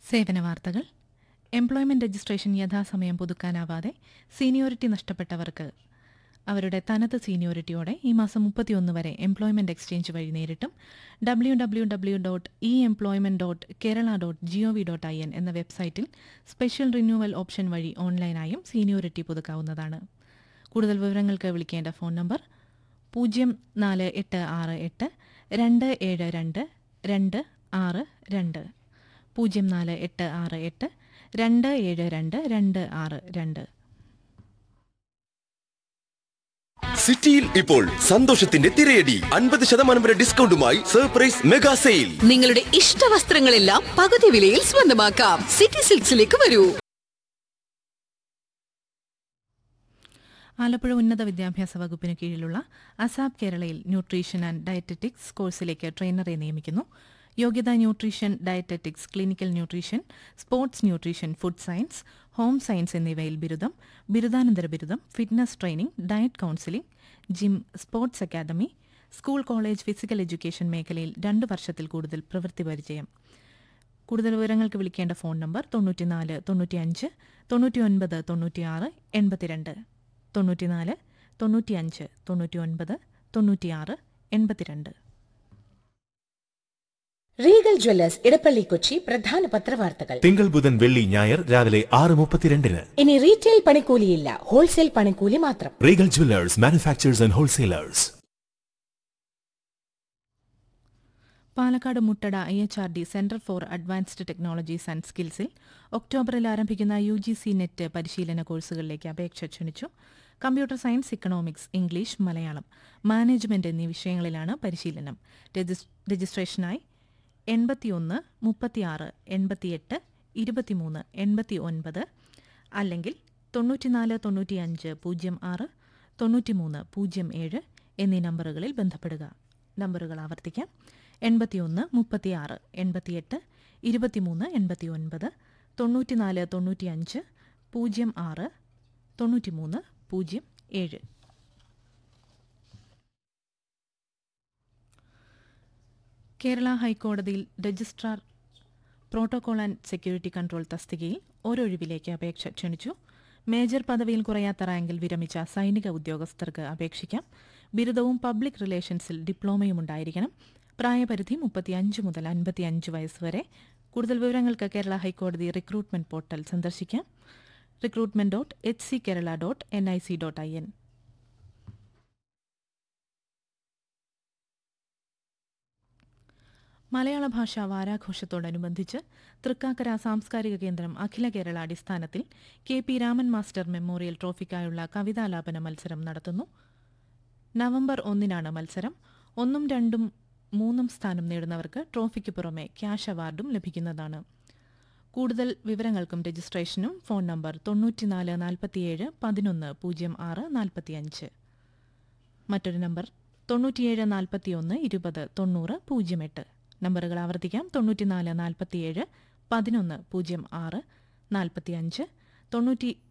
സേവന വാർത്തകൾ employment registration യഥാസമയം പുതുക്കാനാവാതെ സീനിയോറിറ്റി നഷ്ടപ്പെട്ടവർക്ക് അവരുടെ തനത് സീനിയോറിറ്റിയോടെ ഈ മാസം മുപ്പത്തിയൊന്ന് വരെ എംപ്ലോയ്മെന്റ് എക്സ്ചേഞ്ച് വഴി നേരിട്ടും W W W dot E employment dot Kerala dot G O V dot I N എന്ന വെബ്സൈറ്റിൽ സ്പെഷ്യൽ റിന്യൂവൽ ഓപ്ഷൻ വഴി ഓൺലൈനായും സീനിയോറിറ്റി പുതുക്കാവുന്നതാണ് കൂടുതൽ വിവരങ്ങൾക്ക് വിളിക്കേണ്ട ഫോൺ നമ്പർ പൂജ്യം നാല് എട്ട് ആറ് എട്ട് രണ്ട് ഏഴ് രണ്ട് രണ്ട് ആറ് രണ്ട് പൂജ്യം നാല് എട്ട് ആറ് എട്ട് രണ്ട് ഏഴ് രണ്ട് രണ്ട് ആറ് രണ്ട് സിറ്റിയിൽ ഇപ്പോൾ സന്തോഷത്തിന്റെ തിരയടി അൻപത് ശതമാനം വരെ ഡിസ്കൗണ്ടുമായി സർപ്രൈസ് മെഗാ സെയിൽ നിങ്ങളുടെ ഇഷ്ട വസ്ത്രങ്ങളെല്ലാം പകുതി വിലയിൽ സ്വന്തമാക്കാം സിറ്റി സിൽക്സിലേക്ക് വരൂ ആലപ്പുഴ ഉന്നത വിദ്യാഭ്യാസ വകുപ്പിന് കീഴിലുള്ള അസാബ് കേരളയിൽ ന്യൂട്രീഷൻ ആൻഡ് ഡയറ്ററ്റിക്സ് കോഴ്സിലേക്ക് ട്രെയിനറെ നിയമിക്കുന്നു യോഗ്യത nutrition dietetics clinical nutrition sports nutrition food science home science എന്നിവയിൽ ബിരുദം ബിരുദാനന്തര ബിരുദം fitness training diet counselling gym sports academy school college physical education മേഖലയിൽ രണ്ട് വർഷത്തിൽ കൂടുതൽ പ്രവൃത്തി പരിചയം കൂടുതൽ വിവരങ്ങൾക്ക് വിളിക്കേണ്ട ഫോൺ നമ്പർ തൊണ്ണൂറ്റിനാല് തൊണ്ണൂറ്റിയഞ്ച് തൊണ്ണൂറ്റിയൊൻപത് തൊണ്ണൂറ്റിയാറ് എൺപത്തിരണ്ട് തൊണ്ണൂറ്റിനാല് തൊണ്ണൂറ്റിയഞ്ച് തൊണ്ണൂറ്റിയൊൻപത് തൊണ്ണൂറ്റിയാറ് എൺപത്തിരണ്ട് റീഗൽ ജ്വല്ലേഴ്സ് ഇടപ്പള്ളി കൊച്ചി പ്രധാന പത്രവാർത്തകൾ തിങ്കൾ ബുധൻ വെള്ളി ഞായർ രാവിലെ ആറ് മുപ്പത്തിരണ്ടിന് ഇനി റീറ്റെയിൽ പണിക്കൂലിയില്ല ഹോൾസെയിൽ പണിക്കൂലി മാത്രം Regal jewellers manufacturers and wholesalers Palakkad Muttada I H R D centre for advanced technologies and സ്കിൽസിൽ ഒക്ടോബറിൽ ആരംഭിക്കുന്ന യു ജി സി നെറ്റ് പരിശീലന കോഴ്സുകളിലേക്ക് അപേക്ഷ ക്ഷണിച്ചു computer science economics English Malayalam management എന്നീ വിഷയങ്ങളിലാണ് പരിശീലനം രജിസ്- രജിസ്ട്രേഷനായി എൺപത്തിയൊന്ന് മുപ്പത്തിയാറ് എൺപത്തിയെട്ട് ഇരുപത്തിമൂന്ന് എൺപത്തി ഒൻപത് അല്ലെങ്കിൽ തൊണ്ണൂറ്റിനാല് തൊണ്ണൂറ്റിയഞ്ച് പൂജ്യം ആറ് തൊണ്ണൂറ്റിമൂന്ന് പൂജ്യം ഏഴ് എന്നീ നമ്പറുകളിൽ ബന്ധപ്പെടുക നമ്പറുകൾ ആവർത്തിക്കാം എൺപത്തിയൊന്ന് മുപ്പത്തിയാറ് എൺപത്തിയെട്ട് ഇരുപത്തിമൂന്ന് എൺപത്തി ഒൻപത് തൊണ്ണൂറ്റിനാല് തൊണ്ണൂറ്റിയഞ്ച് പൂജ്യം ആറ് തൊണ്ണൂറ്റിമൂന്ന് പൂജ്യം ഏഴ് കേരള ഹൈക്കോടതിയിൽ registrar protocol and security control തസ്തികയിൽ ഒരൊഴിവിലേക്ക് അപേക്ഷ ക്ഷണിച്ചു മേജർ പദവിയിൽ കുറയാത്ത റാങ്കിൽ വിരമിച്ച സൈനിക ഉദ്യോഗസ്ഥർക്ക് അപേക്ഷിക്കാം ബിരുദവും പബ്ലിക് റിലേഷൻസിൽ ഡിപ്ലോമയും ഉണ്ടായിരിക്കണം പ്രായപരിധി മുപ്പത്തിയഞ്ച് മുതൽ അൻപത്തിയഞ്ച് വയസ്സ് വരെ കൂടുതൽ വിവരങ്ങൾക്ക് കേരള ഹൈക്കോടതി റിക്രൂട്ട്മെന്റ് പോർട്ടൽ സന്ദർശിക്കാം recruitment dot H C Kerala dot N I C dot I N മലയാള ഭാഷാ വാരാഘോഷത്തോടനുബന്ധിച്ച് തൃക്കാക്കര സാംസ്കാരിക കേന്ദ്രം അഖില കേരള അടിസ്ഥാനത്തിൽ K P Raman master memorial ട്രോഫിക്കായുള്ള കവിതാലാപന മത്സരം നടത്തുന്നു നവംബർ ഒന്നിനാണ് മത്സരം ഒന്നും രണ്ടും മൂന്നും സ്ഥാനം നേടുന്നവർക്ക് ട്രോഫിക്ക് പുറമെ ക്യാഷ് അവാർഡും ലഭിക്കുന്നതാണ് കൂടുതൽ വിവരങ്ങൾക്കും രജിസ്ട്രേഷനും ഫോൺ നമ്പർ തൊണ്ണൂറ്റിനാല് നാൽപ്പത്തിയേഴ് പതിനൊന്ന് പൂജ്യം ആറ് നാൽപ്പത്തിയഞ്ച് മറ്റൊരു നമ്പർ തൊണ്ണൂറ്റിയേഴ് നാൽപ്പത്തിയൊന്ന് ഇരുപത് തൊണ്ണൂറ് പൂജ്യം എട്ട് നമ്പറുകൾ ആവർത്തിക്കാം തൊണ്ണൂറ്റിനാല് നാൽപ്പത്തിയേഴ് പതിനൊന്ന് പൂജ്യം ആറ് നാൽപ്പത്തിയഞ്ച് തൊണ്ണൂറ്റി